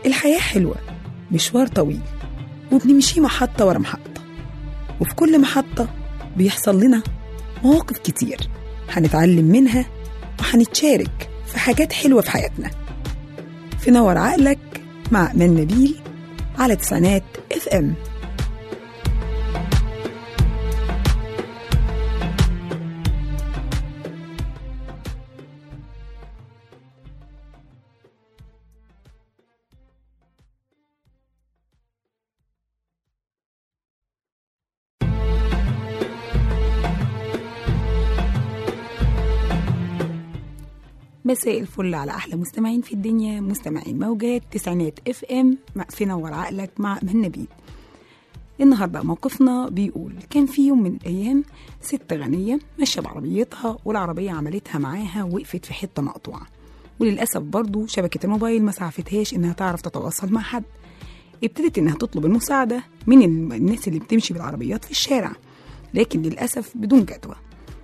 الحياة حلوة مشوار طويل وبنمشي محطة ورا محطة وفي كل محطة بيحصل لنا مواقف كتير هنتعلم منها وهنتشارك في حاجات حلوة في حياتنا في نور عقلك مع أمان نبيل على تسعينات اف ام مساء الفل على احلى مستمعين في الدنيا مستمعين موجات تسعينات اف ام في نور عقلك مع من نبيل النهارده موقفنا بيقول كان في يوم من الايام ست غنيه ماشيه بعربيتها والعربيه عملتها معاها وقفت في حته مقطوعه وللاسف برضو شبكه الموبايل ما سعفتهاش انها تعرف تتواصل مع حد ابتدت انها تطلب المساعده من الناس اللي بتمشي بالعربيات في الشارع لكن للاسف بدون جدوى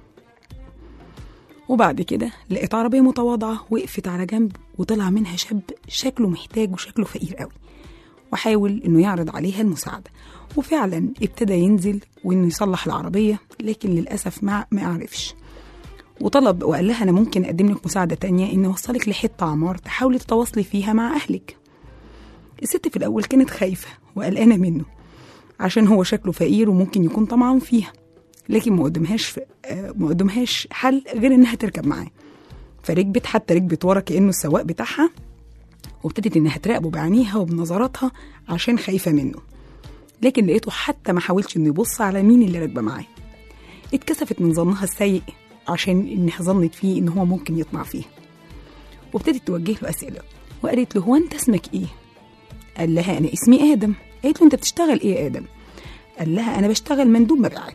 وبعد كده لقيت عربية متواضعة وقفت على جنب وطلع منها شاب شكله محتاج وشكله فقير قوي وحاول انه يعرض عليها المساعدة وفعلا ابتدى ينزل وانه يصلح العربية لكن للأسف ما ما عرفش وطلب وقال لها انا ممكن اقدم لك مساعدة تانية اني اوصلك لحتة عمار تحاولي تتواصلي فيها مع اهلك الست في الاول كانت خايفة وقلقانة منه عشان هو شكله فقير وممكن يكون طمعان فيها لكن ما قدمهاش ما قدمهاش حل غير انها تركب معاه فركبت حتى ركبت ورا كانه السواق بتاعها وابتدت انها تراقبه بعينيها وبنظراتها عشان خايفه منه لكن لقيته حتى ما حاولش انه يبص على مين اللي راكبه معاه اتكسفت من ظنها السيء عشان انها ظنت فيه ان هو ممكن يطمع فيها وابتدت توجه له اسئله وقالت له هو انت اسمك ايه قال لها انا اسمي ادم قالت له انت بتشتغل ايه يا ادم قال لها انا بشتغل مندوب مبيعات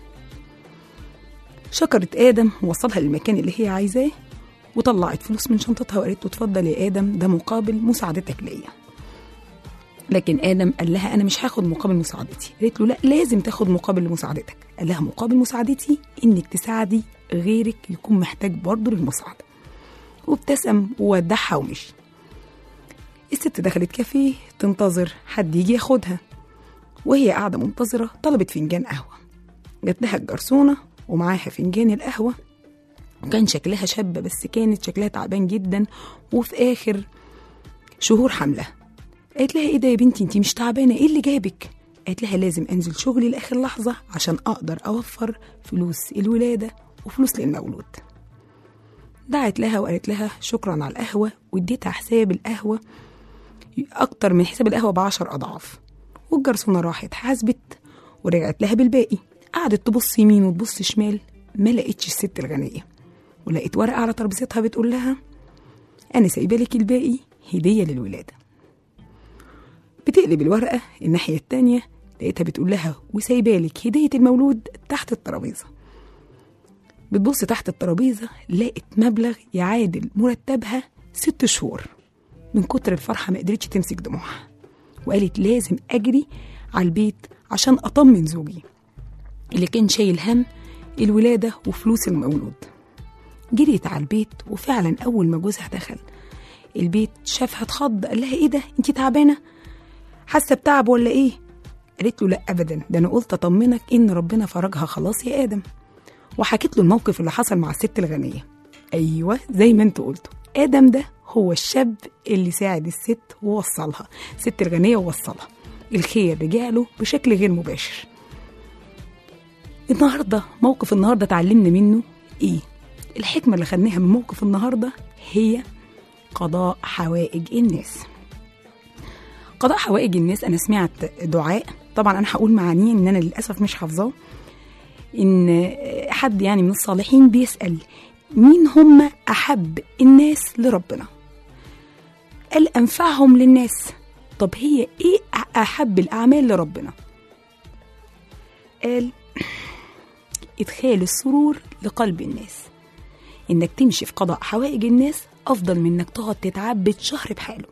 شكرت آدم ووصلها للمكان اللي هي عايزاه وطلعت فلوس من شنطتها وقالت له اتفضل يا آدم ده مقابل مساعدتك ليا لكن آدم قال لها أنا مش هاخد مقابل مساعدتي قالت له لا لازم تاخد مقابل لمساعدتك قال لها مقابل مساعدتي إنك تساعدي غيرك يكون محتاج برضه للمساعدة وابتسم وودعها ومشي الست دخلت كافيه تنتظر حد يجي ياخدها وهي قاعدة منتظرة طلبت فنجان قهوة جات لها الجرسونة ومعاها فنجان القهوة وكان شكلها شابة بس كانت شكلها تعبان جدا وفي آخر شهور حملة قالت لها ايه ده يا بنتي انتي مش تعبانة ايه اللي جابك قالت لها لازم انزل شغلي لاخر لحظة عشان اقدر اوفر فلوس الولادة وفلوس للمولود دعت لها وقالت لها شكرا على القهوة واديتها حساب القهوة أكتر من حساب القهوة بعشر أضعاف والجرسونة راحت حاسبت ورجعت لها بالباقي قعدت تبص يمين وتبص شمال ما لقيتش الست الغنية ولقيت ورقة على ترابيزتها بتقول لها أنا سايبة لك الباقي هدية للولادة بتقلب الورقة الناحية التانية لقيتها بتقول لها وسايبة لك هدية المولود تحت الترابيزة بتبص تحت الترابيزة لقت مبلغ يعادل مرتبها ست شهور من كتر الفرحة ما قدرتش تمسك دموعها وقالت لازم أجري على البيت عشان أطمن زوجي اللي كان شايل هم الولادة وفلوس المولود جريت على البيت وفعلا أول ما جوزها دخل البيت شافها اتخض قال لها ايه ده انت تعبانة حاسة بتعب ولا ايه قالت له لا أبدا ده أنا قلت أطمنك إن ربنا فرجها خلاص يا آدم وحكيت له الموقف اللي حصل مع الست الغنية أيوة زي ما انتوا قلتوا آدم ده هو الشاب اللي ساعد الست ووصلها الست الغنية ووصلها الخير رجع له بشكل غير مباشر النهارده موقف النهارده اتعلمنا منه ايه الحكمه اللي خدناها من موقف النهارده هي قضاء حوائج الناس قضاء حوائج الناس انا سمعت دعاء طبعا انا هقول معانيه ان انا للاسف مش حافظاه ان حد يعني من الصالحين بيسال مين هم احب الناس لربنا قال انفعهم للناس طب هي ايه احب الاعمال لربنا قال ادخال السرور لقلب الناس انك تمشي في قضاء حوائج الناس افضل من انك تقعد تتعبد شهر بحاله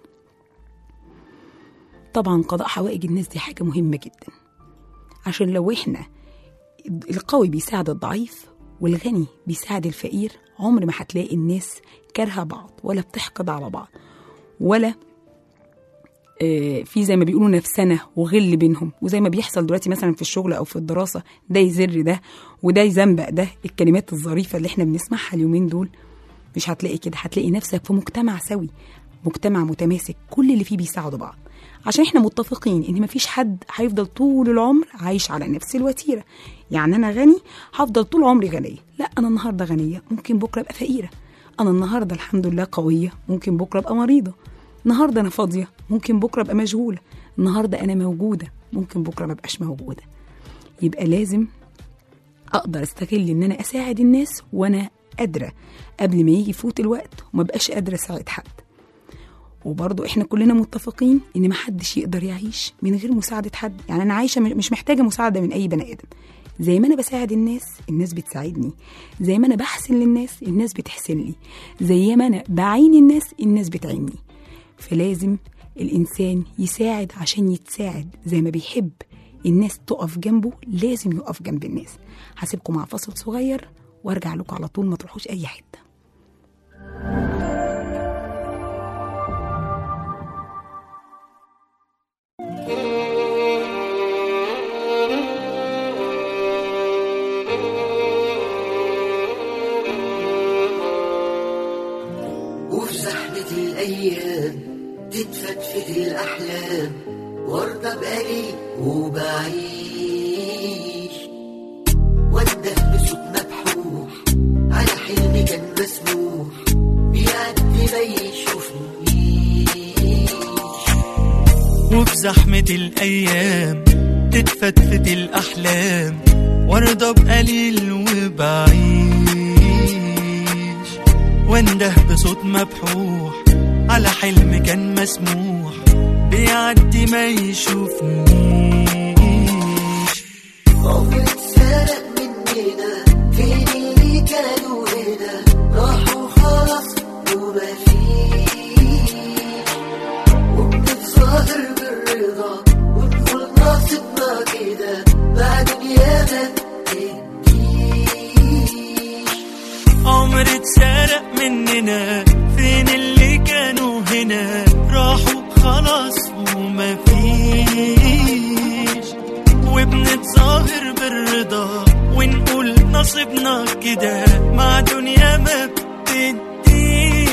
طبعا قضاء حوائج الناس دي حاجه مهمه جدا عشان لو احنا القوي بيساعد الضعيف والغني بيساعد الفقير عمر ما هتلاقي الناس كارهه بعض ولا بتحقد على بعض ولا آه، في زي ما بيقولوا نفسنه وغل بينهم وزي ما بيحصل دلوقتي مثلا في الشغل او في الدراسه ده يزر ده وده يزنبق ده الكلمات الظريفه اللي احنا بنسمعها اليومين دول مش هتلاقي كده هتلاقي نفسك في مجتمع سوي مجتمع متماسك كل اللي فيه بيساعدوا بعض عشان احنا متفقين ان مفيش حد هيفضل طول العمر عايش على نفس الوتيره يعني انا غني هفضل طول عمري غنيه لا انا النهارده غنيه ممكن بكره ابقى فقيره انا النهارده الحمد لله قويه ممكن بكره ابقى مريضه النهارده انا فاضيه ممكن بكره ابقى مشغوله النهارده انا موجوده ممكن بكره ما ابقاش موجوده يبقى لازم اقدر استغل ان انا اساعد الناس وانا قادره قبل ما يجي يفوت الوقت وما بقاش قادره اساعد حد وبرضه احنا كلنا متفقين ان ما حدش يقدر يعيش من غير مساعده حد يعني انا عايشه مش محتاجه مساعده من اي بني ادم زي ما انا بساعد الناس الناس بتساعدني زي ما انا بحسن للناس الناس بتحسن لي زي ما انا بعين الناس الناس بتعيني فلازم الانسان يساعد عشان يتساعد زي ما بيحب الناس تقف جنبه لازم يقف جنب الناس هسيبكم مع فصل صغير وارجع لكم على طول ما تروحوش اي حته وفي زحمة الأيام تتفتفت الأحلام وارضى بقليل وبعيش وانده بصوت مبحوح على حلم كان مسموح بيعدي ما يشوفنيش وفي زحمة الأيام تتفتفت الأحلام وارضى بقليل وبعيش وانده بصوت مبحوح على حلم كان مسموح بيعدي ما يشوفنيش عمر اتسرق مننا فين اللي كانوا هنا راحوا خلاص وما فيش وبنتظاهر بالرضا ونقول ناصبنا كده بعد دنيانا تديش عمر اتسرق مننا فين اللي كانوا هنا راحوا خلاص وما فيش وبنتظاهر بالرضا ونقول نصيبنا كده مع دنيا ما بتديش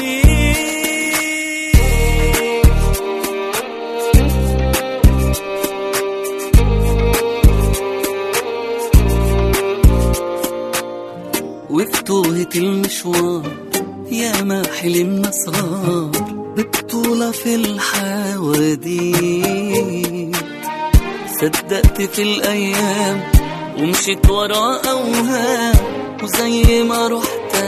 وفي توهة المشوار يا ما حلمنا صغار ببطولة في الحواديت صدقت في الأيام ومشيت ورا أوهام وزي ما رحت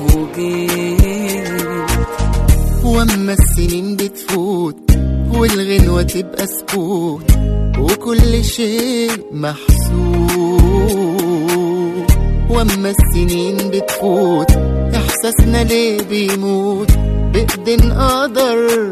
وجيت واما السنين بتفوت والغنوة تبقى سكوت وكل شيء محسوب واما السنين بتفوت احساسنا ليه بيموت بإيدين قدر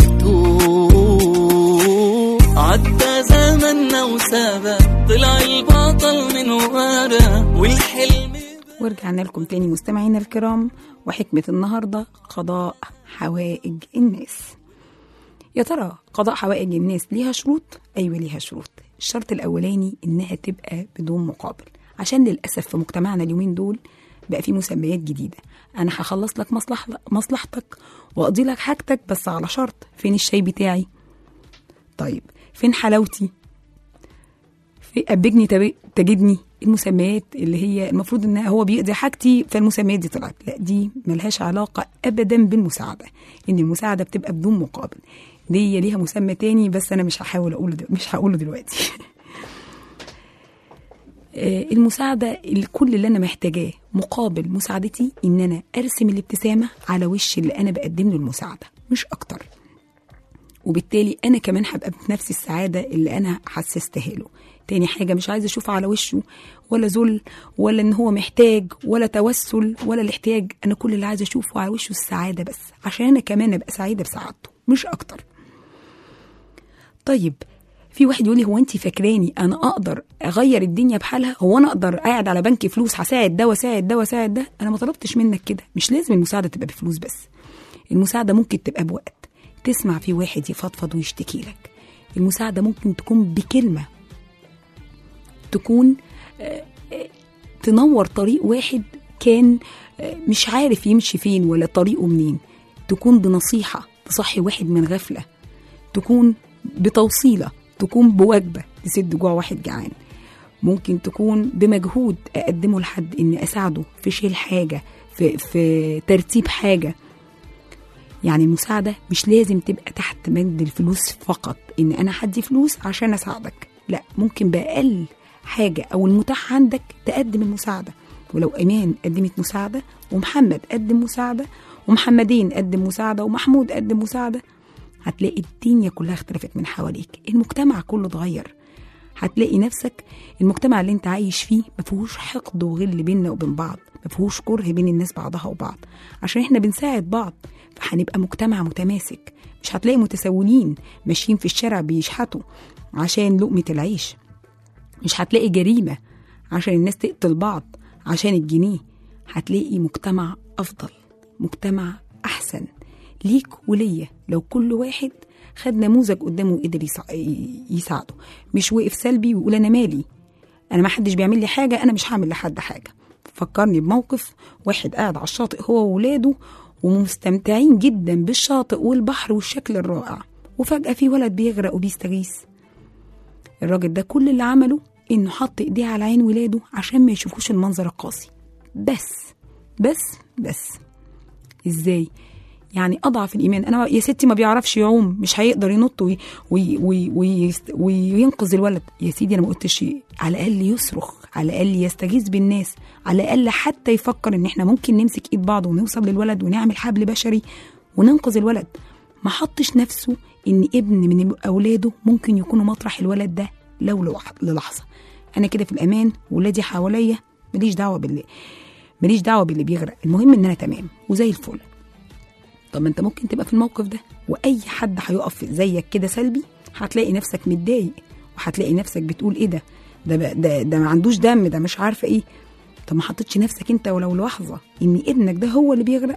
مكتوب عدى زمننا وسابق طلع البطل من ورا والحلم ورجعنا لكم تاني مستمعينا الكرام وحكمة النهاردة قضاء حوائج الناس يا ترى قضاء حوائج الناس ليها شروط؟ أيوة ليها شروط الشرط الأولاني إنها تبقى بدون مقابل عشان للأسف في مجتمعنا اليومين دول بقى في مسميات جديدة أنا هخلص لك مصلح مصلحتك وأقضي لك حاجتك بس على شرط فين الشاي بتاعي؟ طيب فين حلاوتي؟ في أبجني تب- تجدني المسميات اللي هي المفروض ان هو بيقضي حاجتي فالمسميات دي طلعت لا دي ملهاش علاقه ابدا بالمساعده ان المساعده بتبقى بدون مقابل دي ليها مسمى تاني بس انا مش هحاول اقوله دل... مش هقوله دلوقتي آه، المساعدة الكل اللي أنا محتاجاه مقابل مساعدتي إن أنا أرسم الابتسامة على وش اللي أنا بقدم له المساعدة مش أكتر وبالتالي انا كمان هبقى بنفس السعاده اللي انا حسستها له تاني حاجه مش عايزه اشوف على وشه ولا ذل ولا ان هو محتاج ولا توسل ولا الاحتياج انا كل اللي عايزه اشوفه على وشه السعاده بس عشان انا كمان ابقى سعيده بسعادته مش اكتر طيب في واحد يقول لي هو انت فاكراني انا اقدر اغير الدنيا بحالها هو انا اقدر قاعد على بنك فلوس هساعد ده واساعد ده واساعد ده انا ما طلبتش منك كده مش لازم المساعده تبقى بفلوس بس المساعده ممكن تبقى بوقت تسمع في واحد يفضفض ويشتكي لك المساعدة ممكن تكون بكلمة تكون آه، آه، تنور طريق واحد كان آه، مش عارف يمشي فين ولا طريقه منين تكون بنصيحة تصحي واحد من غفلة تكون بتوصيلة تكون بوجبة تسد جوع واحد جعان ممكن تكون بمجهود أقدمه لحد إني أساعده في شيل حاجة في, في ترتيب حاجة يعني المساعدة مش لازم تبقى تحت بند الفلوس فقط إن أنا حدي فلوس عشان أساعدك لا ممكن بأقل حاجة أو المتاح عندك تقدم المساعدة ولو إيمان قدمت مساعدة ومحمد قدم مساعدة ومحمدين قدم مساعدة ومحمود قدم مساعدة هتلاقي الدنيا كلها اختلفت من حواليك المجتمع كله اتغير هتلاقي نفسك المجتمع اللي انت عايش فيه ما فيهوش حقد وغل بيننا وبين بعض ما فيهوش كره بين الناس بعضها وبعض عشان احنا بنساعد بعض فهنبقى مجتمع متماسك مش هتلاقي متسولين ماشيين في الشارع بيشحتوا عشان لقمة العيش مش هتلاقي جريمة عشان الناس تقتل بعض عشان الجنيه هتلاقي مجتمع أفضل مجتمع أحسن ليك وليا لو كل واحد خد نموذج قدامه وقدر يسا- يساعده مش وقف سلبي ويقول أنا مالي أنا ما حدش بيعمل لي حاجة أنا مش هعمل لحد حاجة فكرني بموقف واحد قاعد على الشاطئ هو وولاده ومستمتعين جدا بالشاطئ والبحر والشكل الرائع وفجأة في ولد بيغرق وبيستغيث الراجل ده كل اللي عمله انه حط ايديه على عين ولاده عشان ما يشوفوش المنظر القاسي بس بس بس ازاي يعني اضعف الايمان انا يا ستي ما بيعرفش يعوم مش هيقدر ينط وي وي وي وي وينقذ الولد يا سيدي انا ما قلتش شيء. على الاقل يصرخ على الاقل يستغيث بالناس على الاقل حتى يفكر ان احنا ممكن نمسك ايد بعض ونوصل للولد ونعمل حبل بشري وننقذ الولد ما حطش نفسه ان ابن من اولاده ممكن يكونوا مطرح الولد ده لو لوح- للحظه انا كده في الامان ولادي حواليا ماليش دعوه باللي ماليش دعوه باللي بيغرق المهم ان انا تمام وزي الفل طب ما انت ممكن تبقى في الموقف ده واي حد هيقف زيك كده سلبي هتلاقي نفسك متضايق وهتلاقي نفسك بتقول ايه ده ده بقى- ده ده ما عندوش دم ده مش عارفه ايه طب ما حطيتش نفسك انت ولو لحظه ان ابنك ده هو اللي بيغرق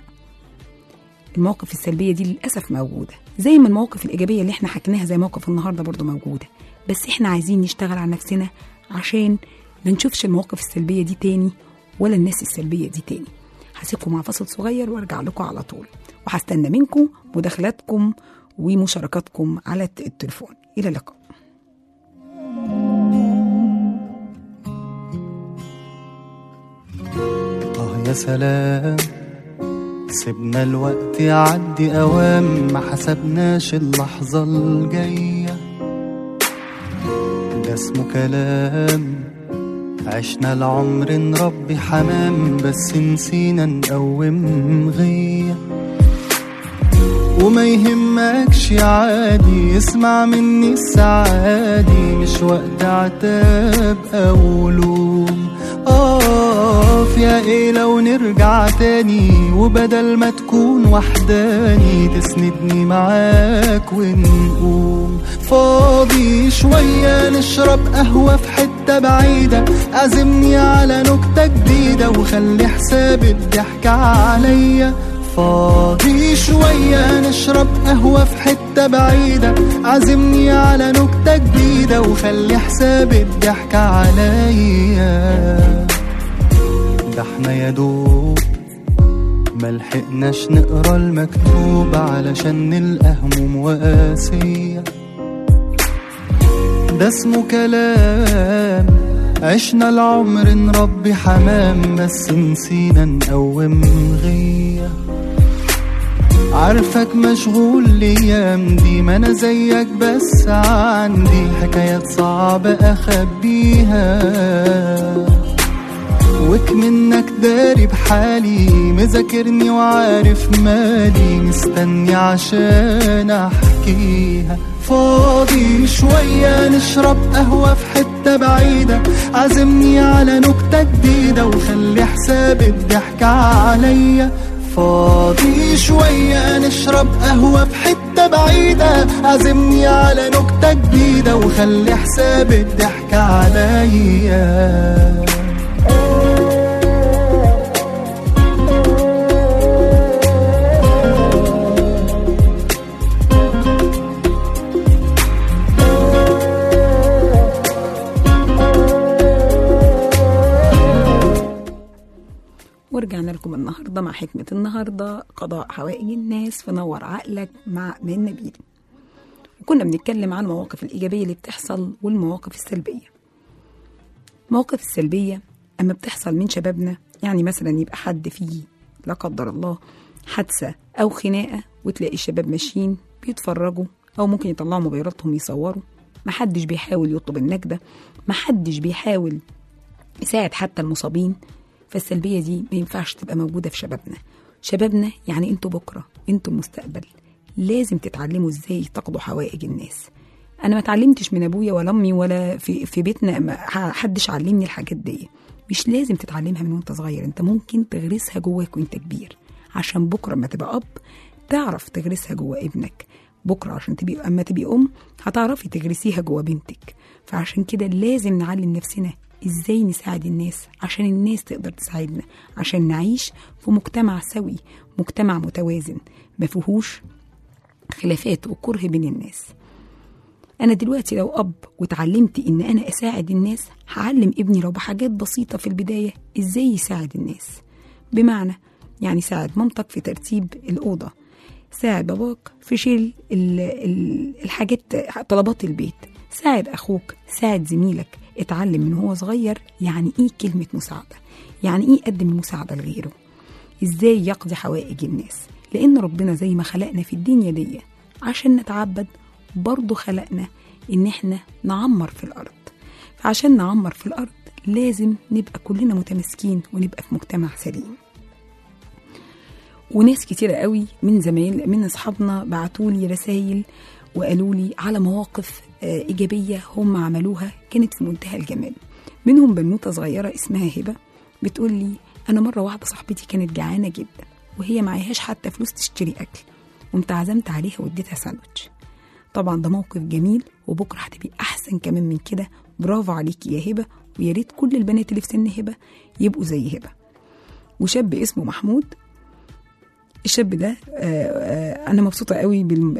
المواقف السلبيه دي للاسف موجوده زي ما المواقف الايجابيه اللي احنا حكيناها زي موقف النهارده برضو موجوده بس احنا عايزين نشتغل على نفسنا عشان ما نشوفش المواقف السلبيه دي تاني ولا الناس السلبيه دي تاني هسيبكم مع فصل صغير وارجع لكم على طول وهستنى منكم مداخلاتكم ومشاركاتكم على الت- التليفون الى اللقاء آه يا سلام سيبنا الوقت يعدي أوام ما حسبناش اللحظة الجاية ده اسمه كلام عشنا العمر نربي حمام بس نسينا نقوم غيه وما يهمكش عادي اسمع مني السعادي مش وقت عتاب او لوم اقف يا ايه لو نرجع تاني وبدل ما تكون وحداني تسندني معاك ونقوم فاضي شوية نشرب قهوة في حتة بعيدة عزمني على نكتة جديدة وخلي حساب الضحك عليا فاضي شوية نشرب قهوة في حتة بعيدة عزمني على نكتة جديدة وخلي حساب الضحك عليا ده احنا يا دوب ملحقناش نقرا المكتوب علشان نلقى هموم وقاسية ده اسمه كلام عشنا العمر نربي حمام بس نسينا نقوم غيه عارفك مشغول الايام دي ما انا زيك بس عندي حكايات صعبة اخبيها وك منك داري بحالي مذاكرني وعارف مالي مستني عشان احكيها فاضي شوية نشرب قهوة في حتة بعيدة عزمني على نكتة جديدة وخلي حساب الضحك عليا فاضي شوية نشرب قهوة في حتة بعيدة عزمني على نكتة جديدة وخلي حساب الضحك عليا النهارده مع حكمة النهارده قضاء حوائج الناس في نور عقلك مع من نبيل وكنا بنتكلم عن المواقف الإيجابية اللي بتحصل والمواقف السلبية المواقف السلبية أما بتحصل من شبابنا يعني مثلا يبقى حد فيه لا قدر الله حادثة أو خناقة وتلاقي الشباب ماشيين بيتفرجوا أو ممكن يطلعوا موبايلاتهم يصوروا محدش بيحاول يطلب النجدة محدش بيحاول يساعد حتى المصابين فالسلبية دي ما ينفعش تبقى موجودة في شبابنا شبابنا يعني انتوا بكرة انتوا المستقبل لازم تتعلموا ازاي تقضوا حوائج الناس انا ما اتعلمتش من ابويا ولا امي ولا في, في بيتنا ما حدش علمني الحاجات دي مش لازم تتعلمها من وانت صغير انت ممكن تغرسها جواك وانت كبير عشان بكره ما تبقى اب تعرف تغرسها جوا ابنك بكره عشان تبقى اما تبقي ام هتعرفي تغرسيها جوا بنتك فعشان كده لازم نعلم نفسنا ازاي نساعد الناس عشان الناس تقدر تساعدنا عشان نعيش في مجتمع سوي مجتمع متوازن ما فيهوش خلافات وكره بين الناس انا دلوقتي لو اب وتعلمت ان انا اساعد الناس هعلم ابني لو بحاجات بسيطه في البدايه ازاي يساعد الناس بمعنى يعني ساعد مامتك في ترتيب الاوضه ساعد باباك في شيل ال- ال- الحاجات طلبات البيت ساعد اخوك ساعد زميلك اتعلم من هو صغير يعني ايه كلمه مساعده يعني ايه يقدم المساعده لغيره ازاي يقضي حوائج الناس لان ربنا زي ما خلقنا في الدنيا دي عشان نتعبد برضه خلقنا ان احنا نعمر في الارض فعشان نعمر في الارض لازم نبقى كلنا متماسكين ونبقى في مجتمع سليم وناس كتيرة قوي من زمايل من اصحابنا بعتوا لي رسائل وقالوا لي على مواقف آه، ايجابيه هم عملوها كانت في منتهى الجمال منهم بنوته صغيره اسمها هبه بتقول لي انا مره واحده صاحبتي كانت جعانه جدا وهي معيهاش حتى فلوس تشتري اكل قمت عزمت عليها واديتها ساندوتش طبعا ده موقف جميل وبكره هتبقي احسن كمان من كده برافو عليكي يا هبه ويا ريت كل البنات اللي في سن هبه يبقوا زي هبه وشاب اسمه محمود الشاب ده آه، آه، انا مبسوطه قوي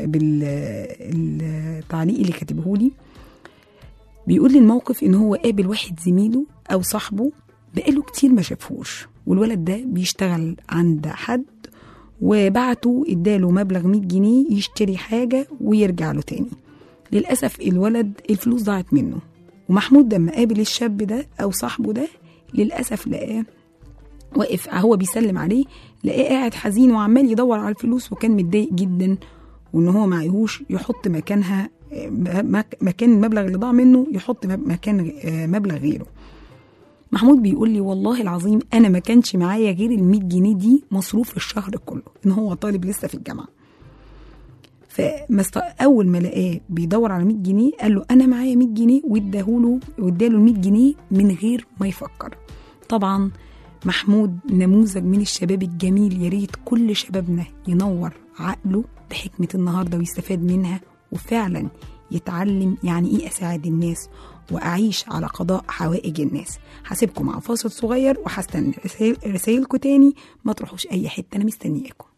بالتعليق اللي كاتبه لي بيقول لي الموقف ان هو قابل واحد زميله او صاحبه بقاله كتير ما شافهوش والولد ده بيشتغل عند حد وبعته اداله مبلغ 100 جنيه يشتري حاجه ويرجع له تاني للاسف الولد الفلوس ضاعت منه ومحمود لما قابل الشاب ده او صاحبه ده للاسف لقاه واقف هو بيسلم عليه لقاه قاعد حزين وعمال يدور على الفلوس وكان متضايق جدا وان هو معيهوش يحط مكانها آه، مك- مكان المبلغ اللي ضاع منه يحط مب- مكان آه، مبلغ غيره محمود بيقول لي والله العظيم انا ما كانش معايا غير ال 100 جنيه دي مصروف الشهر كله ان هو طالب لسه في الجامعه فمست... اول ما لقاه بيدور على 100 جنيه قال له انا معايا 100 جنيه واداهوله واداله ال 100 جنيه من غير ما يفكر طبعا محمود نموذج من الشباب الجميل يا ريت كل شبابنا ينور عقله بحكمة النهاردة ويستفاد منها وفعلا يتعلم يعني ايه اساعد الناس واعيش على قضاء حوائج الناس هسيبكم مع فاصل صغير وهستنى رسائل- رسايلكم تاني ما تروحوش اي حته انا مستنياكم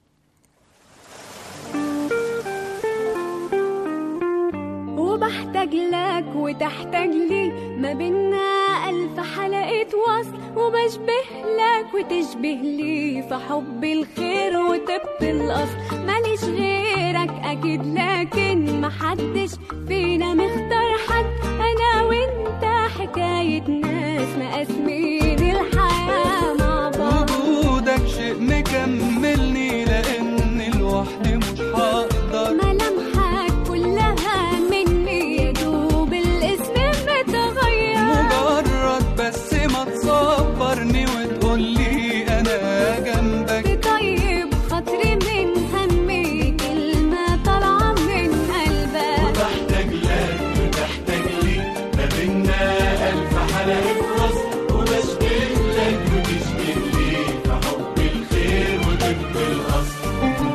وبحتاج لك وتحتاج لي ما بينا ألف حلقة وصل وبشبه لك وتشبه لي في حب الخير وطب الأصل ماليش غيرك أكيد لكن محدش فينا مختار حد أنا وأنت حكاية ناس مقاسمين الحياة مع بعض وجودك شيء مكملني لان لوحدي مش هقدر ملامحك كلها مني يا دوب الاسم متغير مجرد بس ما تصبرني وتقولي انا جنبك طيب خاطري من همي كلمة طالعة من قلبك بحتاج لك وتحتاج لي ما بينا ألف حلقة وصل وبشبه لك وتشبه لي في حب الخير وطب الأصل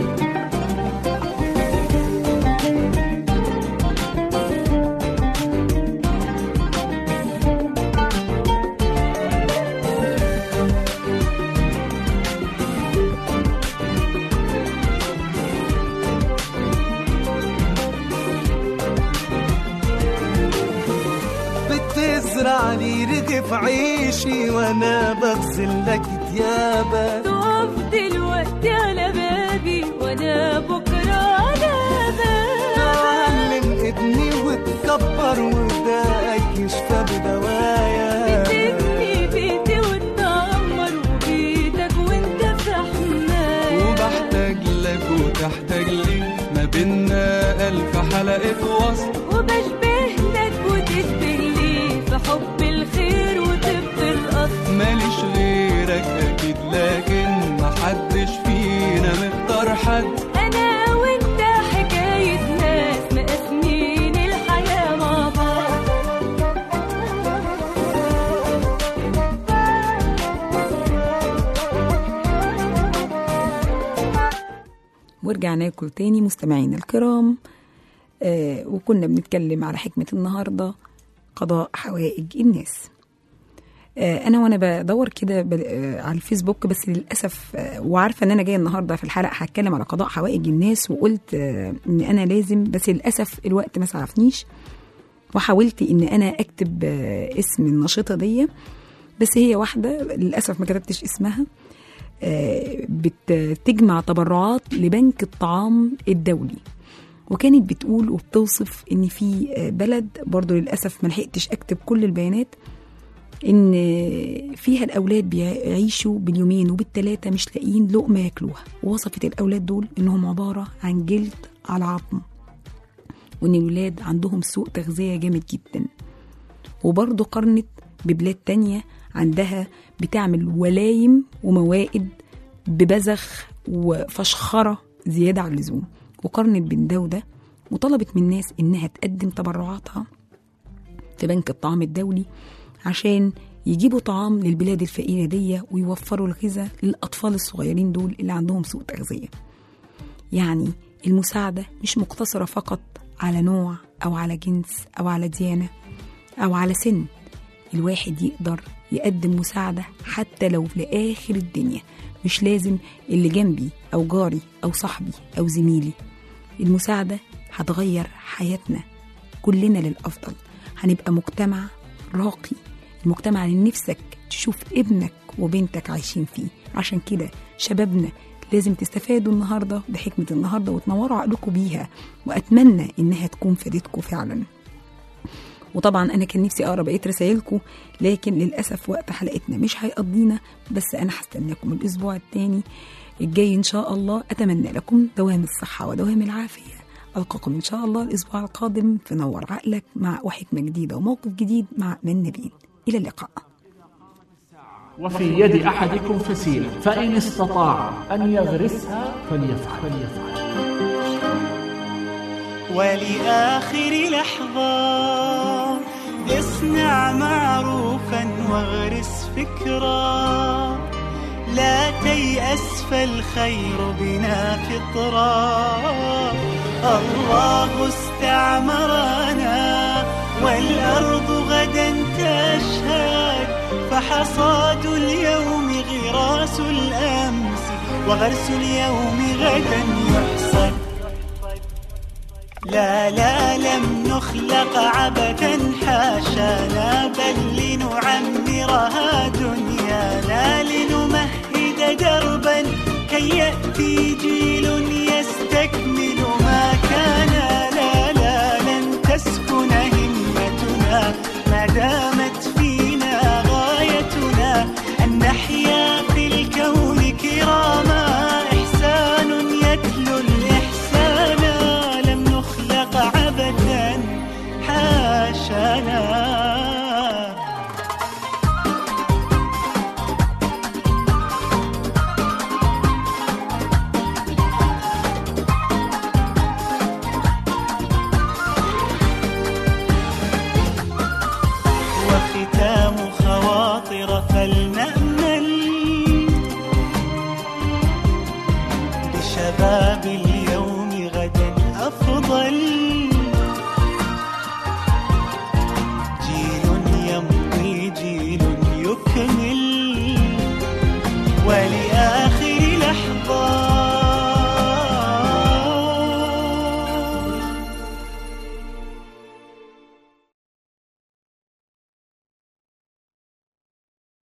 بتزرع لي رغف عيشي وانا بغسل لك ثيابك تقف دلوقتي على بابي وانا بكره على بابك علم ابني وتكبر وبداك يشفى بدوايا تبني بيتي وتدمر وبيتك وانت في حماية وبحتاج لك وتحتاج لي ما بينا ألف حلقة وصل وبشبه لك وتشبه لي في حب الخير وطب الأصل ماليش غيرك أكيد لكن محدش فينا مختار حد أنا وأنت حكاية ناس مقسمين الحياة مع بعض ورجعنا لكم تاني مستمعينا الكرام آه وكنا بنتكلم على حكمة النهاردة قضاء حوائج الناس آه انا وانا بدور كده بل- آه على الفيسبوك بس للاسف آه وعارفه ان انا جايه النهارده في الحلقه هتكلم على قضاء حوائج الناس وقلت آه ان انا لازم بس للاسف الوقت ما سعفنيش وحاولت ان انا اكتب آه اسم النشيطه دي بس هي واحده للاسف ما كتبتش اسمها آه، بتجمع تبرعات لبنك الطعام الدولي وكانت بتقول وبتوصف ان في آه، بلد برضو للاسف ما لحقتش اكتب كل البيانات ان فيها الاولاد بيعيشوا باليومين وبالثلاثه مش لاقيين لقمه ياكلوها ووصفت الاولاد دول انهم عباره عن جلد على عظم وان الولاد عندهم سوء تغذيه جامد جدا وبرضه قارنت ببلاد تانية عندها بتعمل ولايم وموائد ببذخ وفشخرة زيادة عن اللزوم وقارنت بين ده وده وطلبت من الناس إنها تقدم تبرعاتها في بنك الطعام الدولي عشان يجيبوا طعام للبلاد الفقيرة دي ويوفروا الغذاء للأطفال الصغيرين دول اللي عندهم سوء تغذية يعني المساعدة مش مقتصرة فقط على نوع أو على جنس أو على ديانة أو على سن الواحد يقدر يقدم مساعدة حتى لو لآخر الدنيا مش لازم اللي جنبي أو جاري أو صاحبي أو زميلي المساعدة هتغير حياتنا كلنا للأفضل هنبقى مجتمع راقي المجتمع اللي نفسك تشوف ابنك وبنتك عايشين فيه عشان كده شبابنا لازم تستفادوا النهارده بحكمة النهارده وتنوروا عقلكم بيها وأتمنى إنها تكون فادتكم فعلا وطبعا انا كان نفسي اقرا بقيه رسايلكم لكن للاسف وقت حلقتنا مش هيقضينا بس انا هستناكم الاسبوع الثاني الجاي ان شاء الله اتمنى لكم دوام الصحه ودوام العافيه القاكم ان شاء الله الاسبوع القادم في نور عقلك مع وحكمه جديده وموقف جديد مع من نبيل الى اللقاء وفي يد أحدكم فسيلة فإن استطاع أن يغرسها فليفعل, فليفعل. ولآخر لحظة اصنع معروفا واغرس فكرا لا تيأس فالخير بنا فطرا الله استعمرنا والأرض غدا تشهد فحصاد اليوم غراس الأمس وغرس اليوم غدا يحصد لا لا لم نخلق عبثا حاشانا بل لنعمرها دنيانا لنمهد دربا كي يأتي جيل